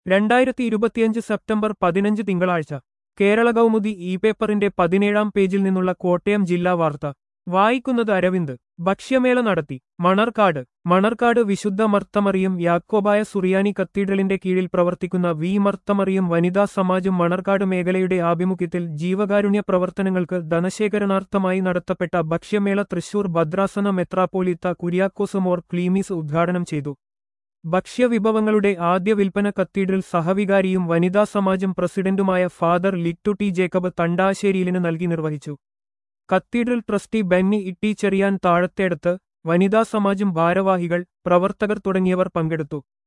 രണ്ടായിരത്തി ഇരുപത്തിയഞ്ച് സെപ്റ്റംബർ പതിനഞ്ച് തിങ്കളാഴ്ച കേരള കൗമുദി ഇ പേപ്പറിന്റെ പതിനേഴാം പേജിൽ നിന്നുള്ള കോട്ടയം ജില്ലാ വാർത്ത വായിക്കുന്നത് അരവിന്ദ് ഭക്ഷ്യമേള നടത്തി മണർക്കാട് മണർക്കാട് വിശുദ്ധ മർത്തമറിയും യാക്കോബായ സുറിയാനി കത്തീഡ്രലിന്റെ കീഴിൽ പ്രവർത്തിക്കുന്ന വി മർത്തമറിയും വനിതാ സമാജം മണർക്കാട് മേഖലയുടെ ആഭിമുഖ്യത്തിൽ ജീവകാരുണ്യ പ്രവർത്തനങ്ങൾക്ക് ധനശേഖരണാർത്ഥമായി നടത്തപ്പെട്ട ഭക്ഷ്യമേള തൃശൂർ ഭദ്രാസന മെത്രാപ്പോലിത്ത കുര്യാക്കോസ് മോർ ക്ലീമീസ് ഉദ്ഘാടനം ചെയ്തു ഭക്ഷ്യവിഭവങ്ങളുടെ ആദ്യ വിൽപ്പന കത്തീഡ്രൽ സഹവികാരിയും വനിതാ സമാജം പ്രസിഡന്റുമായ ഫാദർ ലിറ്റു ടി ജേക്കബ് തണ്ടാശ്ശേരിയിലിന് നൽകി നിർവഹിച്ചു കത്തീഡ്രൽ ട്രസ്റ്റി ബെന്നി ഇട്ടി ചെറിയാൻ താഴത്തേടത്ത് വനിതാ സമാജം ഭാരവാഹികൾ പ്രവർത്തകർ തുടങ്ങിയവർ പങ്കെടുത്തു